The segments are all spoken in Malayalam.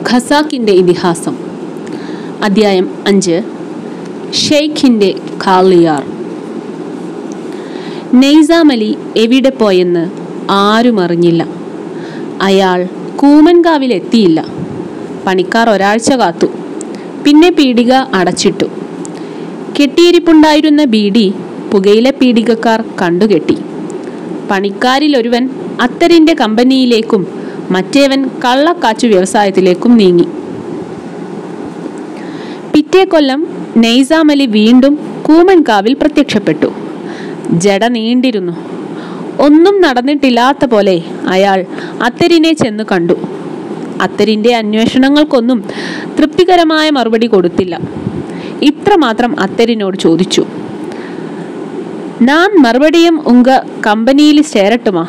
ഖസാക്കിൻ്റെ ഇതിഹാസം അദ്ധ്യായം അഞ്ച് ഷെയ്ഖിൻ്റെ ഖാളിയാർ നെയ്സാം അലി എവിടെ പോയെന്ന് ആരും അറിഞ്ഞില്ല അയാൾ കൂമൻകാവിലെത്തിയില്ല പണിക്കാർ ഒരാഴ്ച കാത്തു പിന്നെ പീടിക അടച്ചിട്ടു കെട്ടിയിരിപ്പുണ്ടായിരുന്ന ബീഡി പുകയില പീടികക്കാർ കണ്ടുകെട്ടി പണിക്കാരിൽ ഒരുവൻ അത്തരിൻ്റെ കമ്പനിയിലേക്കും മറ്റേവൻ കള്ളക്കാച്ചു വ്യവസായത്തിലേക്കും നീങ്ങി പിറ്റേ കൊല്ലം നെയ്സാം അലി വീണ്ടും കൂമൻകാവിൽ പ്രത്യക്ഷപ്പെട്ടു ജട നീണ്ടിരുന്നു ഒന്നും നടന്നിട്ടില്ലാത്ത പോലെ അയാൾ അത്തരിനെ ചെന്ന് കണ്ടു അത്തരിൻ്റെ അന്വേഷണങ്ങൾക്കൊന്നും തൃപ്തികരമായ മറുപടി കൊടുത്തില്ല ഇത്രമാത്രം അത്തരിനോട് ചോദിച്ചു ഞാൻ മറുപടിയും ഉങ്ക കമ്പനിയിൽ ചേരട്ടുമാ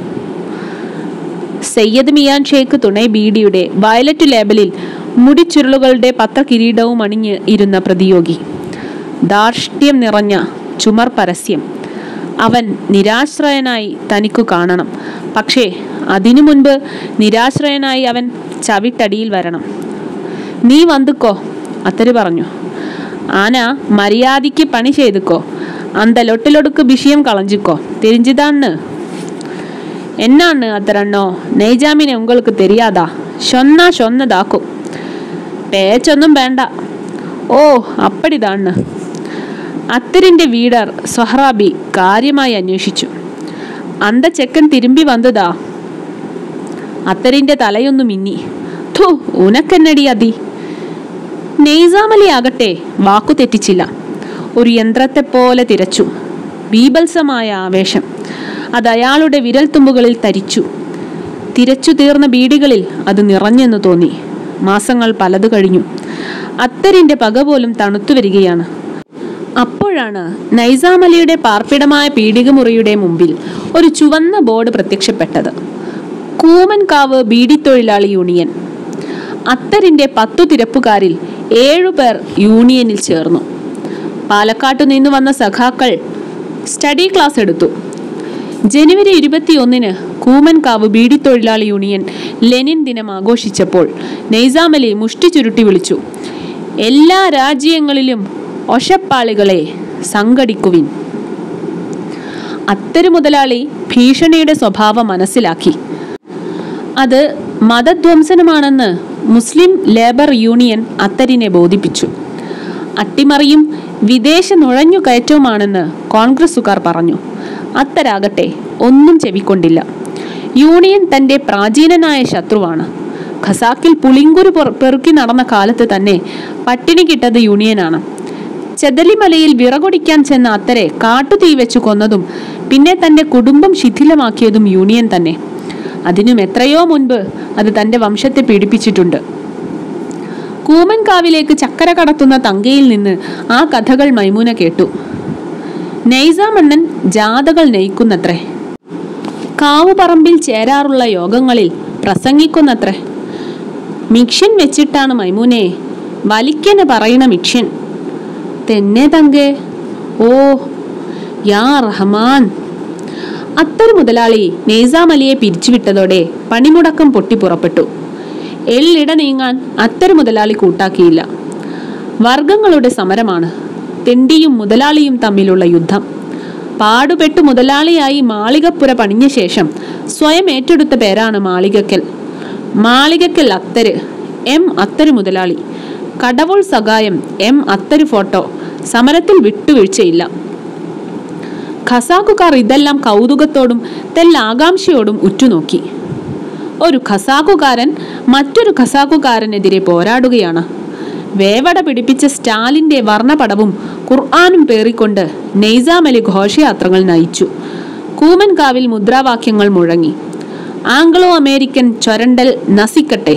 സയ്യദ് മിയാൻ ഷേഖ് തുണൈ ബീഡിയുടെ വയലറ്റ് ലേബലിൽ മുടിച്ചുരുളുകളുടെ പത്രകിരീടവും അണിഞ്ഞ് ഇരുന്ന പ്രതിയോഗി ധാർഷ്ട്യം നിറഞ്ഞ ചുമർ പരസ്യം അവൻ നിരാശ്രയനായി തനിക്കു കാണണം പക്ഷേ അതിനു മുൻപ് നിരാശ്രയനായി അവൻ ചവിട്ടടിയിൽ വരണം നീ വന്നുക്കോ അത്തര് പറഞ്ഞു ആന മര്യാദയ്ക്ക് പണി ചെയ്തുക്കോ അന്ത ലൊട്ടിലൊടുക്ക് വിഷയം കളഞ്ചിക്കോ தெரிஞ்சுதான்னு എന്നാണ് അത്തരണ്ണോ നെയ്ജാമിനെ ഉങ്ങൾക്ക് தெரியாதா சொன்னா சொன்னதாக்கும் പേച്ചൊന്നും വേണ്ട ഓ അപ്പടിതാണ് അത്തരിന്റെ വീടർ സൊഹ്റാബി കാര്യമായി അന്വേഷിച്ചു അന്ത ചെക്കൻ തിരുമ്പി വന്നതാ അത്തരിന്റെ തലയൊന്നു മിന്നി ഥു ഉനക്കെന്നടി അതി നെയ്സാമലി ആകട്ടെ വാക്കു തെറ്റിച്ചില്ല ഒരു യന്ത്രത്തെ പോലെ തിരച്ചു ബീഭത്സമായ ആവേശം അത് അയാളുടെ വിരൽത്തുമ്പുകളിൽ തരിച്ചു തിരച്ചു തീർന്ന ബീഡികളിൽ അത് നിറഞ്ഞെന്ന് തോന്നി മാസങ്ങൾ പലത് കഴിഞ്ഞു അത്തരിന്റെ പക പോലും തണുത്തു വരികയാണ് അപ്പോഴാണ് നൈസാം അലിയുടെ പാർപ്പിടമായ പീഡികമുറിയുടെ മുമ്പിൽ ഒരു ചുവന്ന ബോർഡ് പ്രത്യക്ഷപ്പെട്ടത് കൂമൻകാവ് ബീഡിത്തൊഴിലാളി യൂണിയൻ അത്തരിന്റെ പത്തു തിരപ്പുകാരിൽ ഏഴുപേർ യൂണിയനിൽ ചേർന്നു പാലക്കാട്ടു നിന്ന് വന്ന സഖാക്കൾ സ്റ്റഡി ക്ലാസ് എടുത്തു ജനുവരി ഇരുപത്തിയൊന്നിന് കൂമൻകാവ് ബീഡിത്തൊഴിലാളി യൂണിയൻ ലെനിൻ ദിനം ആഘോഷിച്ചപ്പോൾ നെയ്സാം അലി മുഷ്ടി ചുരുട്ടി വിളിച്ചു എല്ലാ രാജ്യങ്ങളിലും ഒഷപ്പാളികളെ സംഘടിക്കുവിൻ അത്തരു മുതലാളി ഭീഷണിയുടെ സ്വഭാവം മനസ്സിലാക്കി അത് മതധ്വംസനമാണെന്ന് മുസ്ലിം ലേബർ യൂണിയൻ അത്തരിനെ ബോധിപ്പിച്ചു അട്ടിമറിയും വിദേശ നുഴഞ്ഞുകയറ്റവുമാണെന്ന് കോൺഗ്രസുകാർ പറഞ്ഞു അത്തരാകട്ടെ ഒന്നും ചെവിക്കൊണ്ടില്ല യൂണിയൻ തന്റെ പ്രാചീനനായ ശത്രുവാണ് ഖസാക്കിൽ പുളിങ്കുരു പൊറ- പെറുക്കി നടന്ന കാലത്ത് തന്നെ പട്ടിണി കിട്ടത് യൂണിയനാണ് ചെതലിമലയിൽ വിറകൊടിക്കാൻ ചെന്ന അത്തരെ കാട്ടുതീ വെച്ച് കൊന്നതും പിന്നെ തന്റെ കുടുംബം ശിഥിലമാക്കിയതും യൂണിയൻ തന്നെ അതിനും എത്രയോ മുൻപ് അത് തന്റെ വംശത്തെ പീഡിപ്പിച്ചിട്ടുണ്ട് കൂമൻകാവിലേക്ക് ചക്കര കടത്തുന്ന തങ്കയിൽ നിന്ന് ആ കഥകൾ മൈമൂന കേട്ടു നെയ്സാമണ്ണൻ ജാഥകൾ നെയ്ക്കുന്നത്രേ കാവുപറമ്പിൽ ചേരാറുള്ള യോഗങ്ങളിൽ പ്രസംഗിക്കുന്നത്രേ മിക്ഷ്യൻ വെച്ചിട്ടാണ് മൈമൂനെ വലിക്കന് പറയണ മിക്ഷ്യൻ തന്നെ തങ്കേ ഓ യാ റഹ്മാൻ അത്തരു മുതലാളി നെയ്സാം അലിയെ പിരിച്ചുവിട്ടതോടെ പണിമുടക്കം പൊട്ടി പുറപ്പെട്ടു എള്ളിട നീങ്ങാൻ അത്തരു മുതലാളി കൂട്ടാക്കിയില്ല വർഗങ്ങളുടെ സമരമാണ് തെണ്ടിയും മുതലാളിയും തമ്മിലുള്ള യുദ്ധം പാടുപെട്ട് മുതലാളിയായി മാളികപ്പുര പണിഞ്ഞ ശേഷം സ്വയം ഏറ്റെടുത്ത പേരാണ് മാളികക്കൽ മാളികക്കൽ അത്തര് എം അത്തര് മുതലാളി കടവുൾ സഹായം എം അത്തര് ഫോട്ടോ സമരത്തിൽ വിട്ടുവീഴ്ചയില്ല ഖസാക്കുകാർ ഇതെല്ലാം കൗതുകത്തോടും തെല്ലാകാംക്ഷയോടും ഉറ്റുനോക്കി ഒരു ഖസാക്കുകാരൻ മറ്റൊരു ഖസാക്കുകാരനെതിരെ പോരാടുകയാണ് വേവട പിടിപ്പിച്ച സ്റ്റാലിന്റെ വർണ്ണപടവും ഖുർആാനും പേറിക്കൊണ്ട് നെയ്സാം അലി ഘോഷയാത്രകൾ നയിച്ചു കൂമൻകാവിൽ മുദ്രാവാക്യങ്ങൾ മുഴങ്ങി ആംഗ്ലോ അമേരിക്കൻ ചൊരണ്ടൽ നസിക്കട്ടെ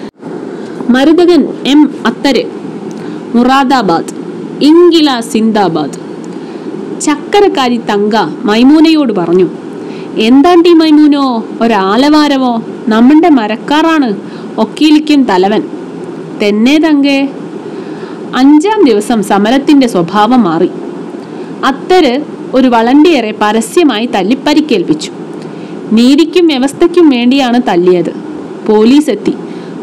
മരുതകൻ എം അത്തര് മുറാദാബാദ് ഇംഗില സിന്ദാബാദ് ചക്കരക്കാരി തങ്ക മൈമൂനയോട് പറഞ്ഞു എന്താണ്ടി മൈമൂനോ ഒരാലവാരവോ നമ്മളുടെ മരക്കാറാണ് ഒക്കീലിക്കൻ തലവൻ തന്നെ തങ്കേ അഞ്ചാം ദിവസം സമരത്തിന്റെ സ്വഭാവം മാറി അത്തര് ഒരു വളണ്ടിയറെ പരസ്യമായി തല്ലിപ്പരിക്കേൽപ്പിച്ചു നീതിക്കും വ്യവസ്ഥയ്ക്കും വേണ്ടിയാണ് തല്ലിയത് പോലീസ് എത്തി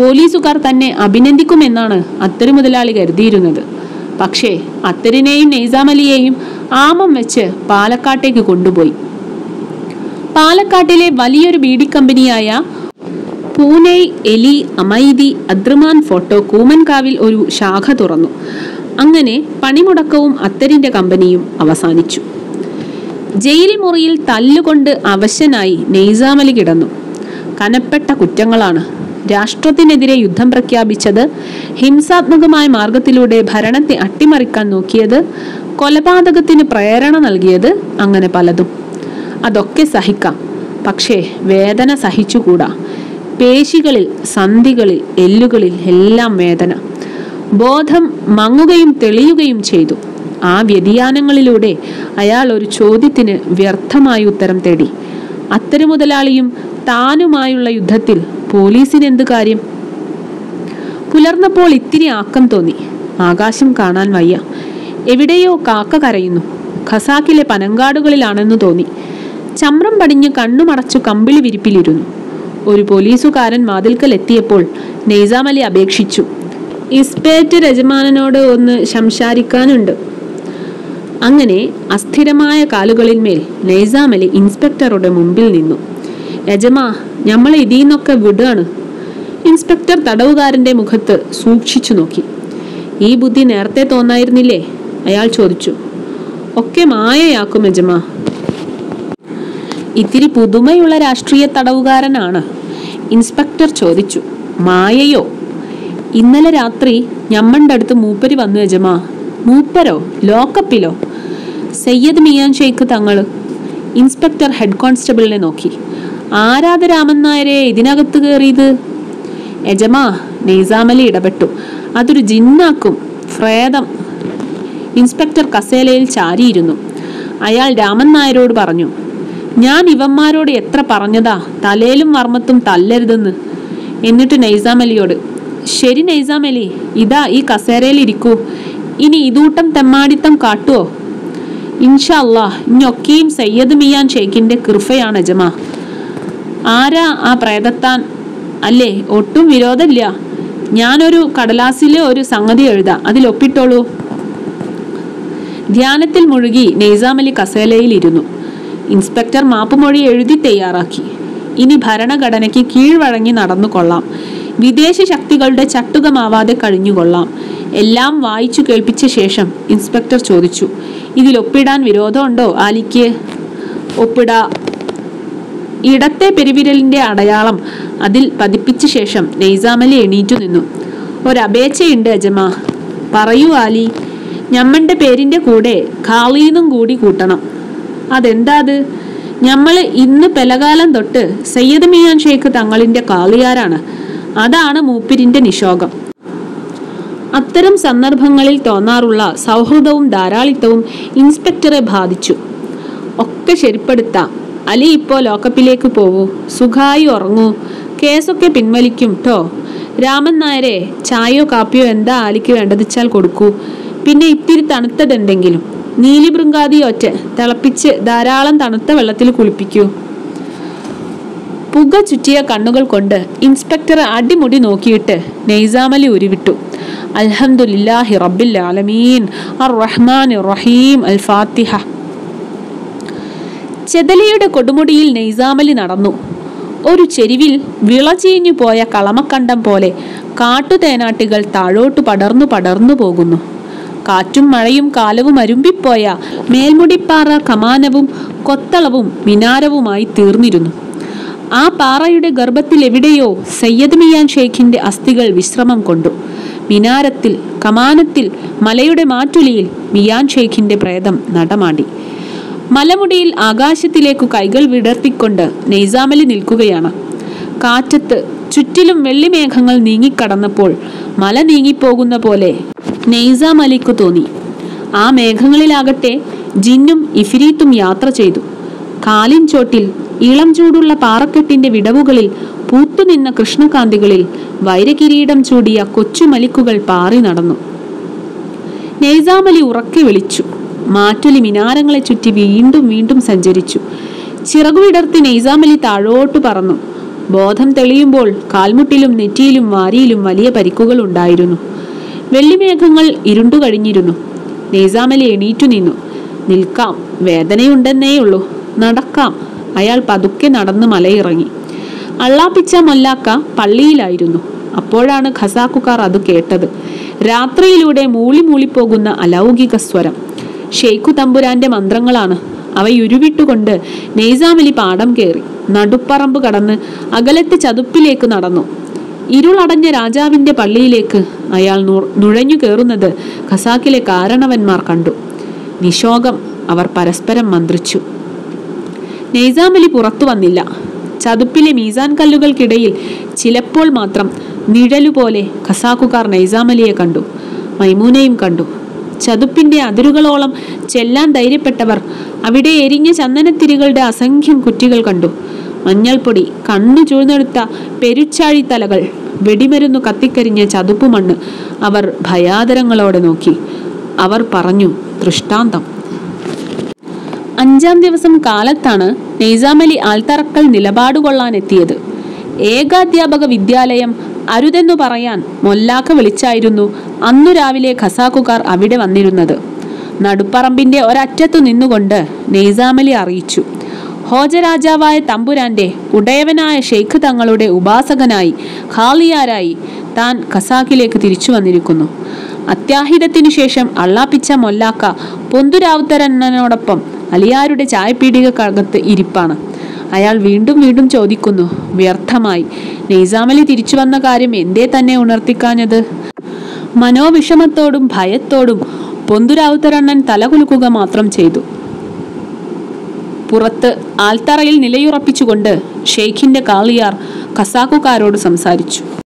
പോലീസുകാർ തന്നെ അഭിനന്ദിക്കുമെന്നാണ് അത്തരു മുതലാളി കരുതിയിരുന്നത് പക്ഷേ അത്തരിനെയും നെയ്സാമലിയെയും ആമം വെച്ച് പാലക്കാട്ടേക്ക് കൊണ്ടുപോയി പാലക്കാട്ടിലെ വലിയൊരു ബീഡി കമ്പനിയായ പൂനെ എലി അമൈദി അദ്രമാൻ ഫോട്ടോ കൂമൻകാവിൽ ഒരു ശാഖ തുറന്നു അങ്ങനെ പണിമുടക്കവും അത്തരിന്റെ കമ്പനിയും അവസാനിച്ചു ജയിൽ മുറിയിൽ തല്ലുകൊണ്ട് അവശനായി നെയ്സാമലി കിടന്നു കനപ്പെട്ട കുറ്റങ്ങളാണ് രാഷ്ട്രത്തിനെതിരെ യുദ്ധം പ്രഖ്യാപിച്ചത് ഹിംസാത്മകമായ മാർഗത്തിലൂടെ ഭരണത്തെ അട്ടിമറിക്കാൻ നോക്കിയത് കൊലപാതകത്തിന് പ്രേരണ നൽകിയത് അങ്ങനെ പലതും അതൊക്കെ സഹിക്കാം പക്ഷേ വേദന സഹിച്ചുകൂടാ പേശികളിൽ സന്ധികളിൽ എല്ലുകളിൽ എല്ലാം വേദന ബോധം മങ്ങുകയും തെളിയുകയും ചെയ്തു ആ വ്യതിയാനങ്ങളിലൂടെ അയാൾ ഒരു ചോദ്യത്തിന് വ്യർത്ഥമായ ഉത്തരം തേടി അത്തരം മുതലാളിയും താനുമായുള്ള യുദ്ധത്തിൽ പോലീസിന് എന്ത് കാര്യം പുലർന്നപ്പോൾ ഇത്തിരി ആക്കം തോന്നി ആകാശം കാണാൻ വയ്യ എവിടെയോ കാക്ക കരയുന്നു ഖസാക്കിലെ പനങ്കാടുകളിലാണെന്ന് തോന്നി ചമ്രം പടിഞ്ഞ് കണ്ണുമടച്ചു കമ്പിളി വിരിപ്പിലിരുന്നു ഒരു പോലീസുകാരൻ വാതിൽക്കൽ എത്തിയപ്പോൾ നെയ്സാമലി അപേക്ഷിച്ചു ഇസ്പേറ്റ് യജമാനനോട് ഒന്ന് സംസാരിക്കാനുണ്ട് അങ്ങനെ അസ്ഥിരമായ കാലുകളിന്മേൽ നെയ്സാമലി ഇൻസ്പെക്ടറുടെ മുമ്പിൽ നിന്നു യജമാ ഞമ്മളെ ഇതിന്നൊക്കെ വിടുകയാണ് ഇൻസ്പെക്ടർ തടവുകാരന്റെ മുഖത്ത് സൂക്ഷിച്ചു നോക്കി ഈ ബുദ്ധി നേരത്തെ തോന്നായിരുന്നില്ലേ അയാൾ ചോദിച്ചു ഒക്കെ മായയാക്കും യജമാ ഇത്തിരി പുതുമയുള്ള രാഷ്ട്രീയ തടവുകാരനാണ് ഇൻസ്പെക്ടർ ചോദിച്ചു മായയോ ഇന്നലെ രാത്രി ഞമ്മൻ്റെ അടുത്ത് മൂപ്പര് വന്നു യജമാ മൂപ്പരോ ലോക്കപ്പിലോ സയ്യദ് മിയാൻ ഷെയ്ഖ് തങ്ങള് ഇൻസ്പെക്ടർ ഹെഡ് കോൺസ്റ്റബിളിനെ നോക്കി ആരാധ രാമൻ നായരെ ഇതിനകത്ത് കയറിയത് യജമാ നെയ്സാമലി ഇടപെട്ടു അതൊരു ജിന്നാക്കും ഫ്രേതം ഇൻസ്പെക്ടർ കസേലയിൽ ചാരിയിരുന്നു അയാൾ രാമൻ നായരോട് പറഞ്ഞു ഞാൻ ഇവന്മാരോട് എത്ര പറഞ്ഞതാ തലയിലും വർമ്മത്തും തല്ലരുതെന്ന് എന്നിട്ട് നൈസാമലിയോട് ശരി നൈസാമലി ഇതാ ഈ കസേരയിൽ ഇരിക്കൂ ഇനി ഇതൂട്ടം തെമ്മാടിത്തം കാട്ടുവോ ഇൻഷാ അല്ലാ ഇഞ്ഞൊക്കെയും സയ്യദ് മിയാൻ ഷെയ്ഖിന്റെ കൃഫയാണ് അജമ ആരാ ആ പ്രേതത്താൻ അല്ലേ ഒട്ടും വിരോധമില്ല ഞാനൊരു കടലാസിലെ ഒരു സംഗതി എഴുതാം അതിൽ ഒപ്പിട്ടോളൂ ധ്യാനത്തിൽ മുഴുകി നെയ്സാമലി കസേലയിൽ ഇരുന്നു ഇൻസ്പെക്ടർ മാപ്പുമൊഴി എഴുതി തയ്യാറാക്കി ഇനി ഭരണഘടനയ്ക്ക് കീഴ്വഴങ്ങി നടന്നു കൊള്ളാം വിദേശ ശക്തികളുടെ ചട്ടുകമാവാതെ കഴിഞ്ഞുകൊള്ളാം എല്ലാം വായിച്ചു കേൾപ്പിച്ച ശേഷം ഇൻസ്പെക്ടർ ചോദിച്ചു ഇതിൽ ഒപ്പിടാൻ വിരോധമുണ്ടോ ആലിക്ക് ഒപ്പിടാ ഇടത്തെ പെരുവിരലിന്റെ അടയാളം അതിൽ പതിപ്പിച്ച ശേഷം നെയ്സാമലി എണീറ്റു നിന്നു ഒരപേക്ഷയുണ്ട് അജമ പറയൂ ആലി ഞമ്മന്റെ പേരിന്റെ കൂടെ ഖാലീന്നും കൂടി കൂട്ടണം അതെന്താ അത് ഞമ്മള് ഇന്ന് പെലകാലം തൊട്ട് സയ്യദ് മിയാൻ ഷെയ്ഖ് തങ്ങളിന്റെ കാളിയാരാണ് അതാണ് മൂപ്പിരിന്റെ നിശോകം അത്തരം സന്ദർഭങ്ങളിൽ തോന്നാറുള്ള സൗഹൃദവും ധാരാളിത്തവും ഇൻസ്പെക്ടറെ ബാധിച്ചു ഒക്കെ ശരിപ്പെടുത്താം അലി ഇപ്പോൾ ലോക്കപ്പിലേക്ക് പോവൂ സുഖായി ഉറങ്ങൂ കേസൊക്കെ പിൻവലിക്കും ട്ടോ രാമൻ നായരെ ചായയോ കാപ്പിയോ എന്താ ആലിക്ക് വേണ്ടതിച്ചാൽ കൊടുക്കൂ പിന്നെ ഇത്തിരി തണുത്തതെന്തെങ്കിലും നീലി ബൃങ്കാതി ഒറ്റ തിളപ്പിച്ച് ധാരാളം തണുത്ത വെള്ളത്തിൽ കുളിപ്പിക്കൂ പുക ചുറ്റിയ കണ്ണുകൾ കൊണ്ട് ഇൻസ്പെക്ടർ അടിമുടി നോക്കിയിട്ട് നെയ്സാമലി ഉരുവിട്ടു അൽഹംദുലില്ലാഹി റബ്ബിൽ ആലമീൻ അർ റഹ്മാൻ റഹീം അൽ ഫാത്തിഹ ചെതലയുടെ കൊടുമുടിയിൽ നെയ്സാമലി നടന്നു ഒരു ചെരിവിൽ വിളചീഞ്ഞു പോയ കളമക്കണ്ടം പോലെ കാട്ടുതേനാട്ടികൾ താഴോട്ടു പടർന്നു പടർന്നു പോകുന്നു കാറ്റും മഴയും കാലവും അരുമ്പിപ്പോയ മേൽമുടിപ്പാറ കമാനവും കൊത്തളവും മിനാരവുമായി തീർന്നിരുന്നു ആ പാറയുടെ ഗർഭത്തിൽ എവിടെയോ സയ്യദ് മിയാൻ ഷെയ്ഖിന്റെ അസ്ഥികൾ വിശ്രമം കൊണ്ടു മിനാരത്തിൽ കമാനത്തിൽ മലയുടെ മാറ്റുലിയിൽ മിയാൻ ഷെയ്ഖിന്റെ പ്രേതം നടമാടി മലമുടിയിൽ ആകാശത്തിലേക്കു കൈകൾ വിടർത്തിക്കൊണ്ട് നെയ്സാമലി നിൽക്കുകയാണ് കാറ്റത്ത് ചുറ്റിലും വെള്ളിമേഘങ്ങൾ നീങ്ങിക്കടന്നപ്പോൾ മല നീങ്ങിപ്പോകുന്ന പോലെ നെയ്സാം അലിക്കു തോന്നി ആ മേഘങ്ങളിലാകട്ടെ ജിന്നും ഇഫിരീത്തും യാത്ര ചെയ്തു കാലിൻ ചോട്ടിൽ ഇളം ചൂടുള്ള പാറക്കെട്ടിന്റെ വിടവുകളിൽ പൂത്തുനിന്ന കൃഷ്ണകാന്തികളിൽ വൈരകിരീടം ചൂടിയ കൊച്ചുമലിക്കുകൾ പാറി നടന്നു നെയ്സാമലി ഉറക്കെ വിളിച്ചു മാറ്റൊലി മിനാരങ്ങളെ ചുറ്റി വീണ്ടും വീണ്ടും സഞ്ചരിച്ചു ചിറകുവിടർത്തി നെയ്സാമലി താഴോട്ട് പറന്നു ബോധം തെളിയുമ്പോൾ കാൽമുട്ടിലും നെറ്റിയിലും വാരിയിലും വലിയ പരിക്കുകൾ ഉണ്ടായിരുന്നു വെള്ളിമേഘങ്ങൾ ഇരുണ്ടു കഴിഞ്ഞിരുന്നു നിസാമലി എണീറ്റു നിന്നു നിൽക്കാം വേദനയുണ്ടെന്നേയുള്ളൂ നടക്കാം അയാൾ പതുക്കെ നടന്ന് മലയിറങ്ങി അള്ളാപ്പിച്ച മൊല്ലാക്ക പള്ളിയിലായിരുന്നു അപ്പോഴാണ് ഖസാക്കുകാർ അത് കേട്ടത് രാത്രിയിലൂടെ മൂളി മൂളിപ്പോകുന്ന അലൗകിക സ്വരം ഷെയ്ഖു തമ്പുരാന്റെ മന്ത്രങ്ങളാണ് അവയുരുവിട്ടുകൊണ്ട് നെയ്സാമലി പാടം കയറി നടുപ്പറമ്പ് കടന്ന് അകലത്തെ ചതുപ്പിലേക്ക് നടന്നു ഇരുളടഞ്ഞ രാജാവിന്റെ പള്ളിയിലേക്ക് അയാൾ നു- നുഴഞ്ഞു കയറുന്നത് ഖസാക്കിലെ കാരണവന്മാർ കണ്ടു നിശോകം അവർ പരസ്പരം മന്ത്രിച്ചു നെയ്സാമലി പുറത്തു വന്നില്ല ചതുപ്പിലെ മീസാൻ കല്ലുകൾക്കിടയിൽ ചിലപ്പോൾ മാത്രം നിഴലുപോലെ ഖസാക്കുകാർ നൈസാമലിയെ കണ്ടു മൈമൂനയും കണ്ടു ചതുപ്പിന്റെ അതിരുകളോളം ചെല്ലാൻ ധൈര്യപ്പെട്ടവർ അവിടെ എരിഞ്ഞ ചന്ദനത്തിരികളുടെ അസംഖ്യം കുറ്റികൾ കണ്ടു മഞ്ഞൾപ്പൊടി കണ്ണു ചൂഴ്ന്നെടുത്ത പെരുച്ചാഴി തലകൾ വെടിമരുന്നു കത്തിക്കരിഞ്ഞ ചതുപ്പ് മണ്ണ് അവർ ഭയാദരങ്ങളോടെ നോക്കി അവർ പറഞ്ഞു ദൃഷ്ടാന്തം അഞ്ചാം ദിവസം കാലത്താണ് നെയ്സാമലി ആൽത്തറക്കൽ നിലപാട് കൊള്ളാനെത്തിയത് ഏകാധ്യാപക വിദ്യാലയം അരുതെന്നു പറയാൻ മൊല്ലാക്ക വിളിച്ചായിരുന്നു അന്നു രാവിലെ ഖസാക്കുകാർ അവിടെ വന്നിരുന്നത് നടുപ്പറമ്പിന്റെ ഒരറ്റത്തു നിന്നുകൊണ്ട് നെയ്സാമലി അറിയിച്ചു ഹോജരാജാവായ തമ്പുരാന്റെ ഉടയവനായ ഷെയ്ഖ് തങ്ങളുടെ ഉപാസകനായി ഖാലിയാരായി താൻ ഖസാക്കിലേക്ക് തിരിച്ചു വന്നിരിക്കുന്നു അത്യാഹിതത്തിനു ശേഷം അള്ളാപ്പിച്ച മൊല്ലാക്ക പൊന്തുരാവുത്തരണ്ണനോടൊപ്പം അലിയാരുടെ ചായപ്പീടികക്കകത്ത് ഇരിപ്പാണ് അയാൾ വീണ്ടും വീണ്ടും ചോദിക്കുന്നു വ്യർത്ഥമായി നെയ്സാമലി തിരിച്ചു വന്ന കാര്യം എന്തേ തന്നെ ഉണർത്തിക്കാഞ്ഞത് മനോവിഷമത്തോടും ഭയത്തോടും പൊന്തുരാവുത്തരണ്ണൻ തലകുലുക്കുക മാത്രം ചെയ്തു പുറത്ത് ആൽത്തറയിൽ നിലയുറപ്പിച്ചുകൊണ്ട് ഷെയ്ഖിന്റെ കാളിയാർ ഖസാക്കുകാരോട് സംസാരിച്ചു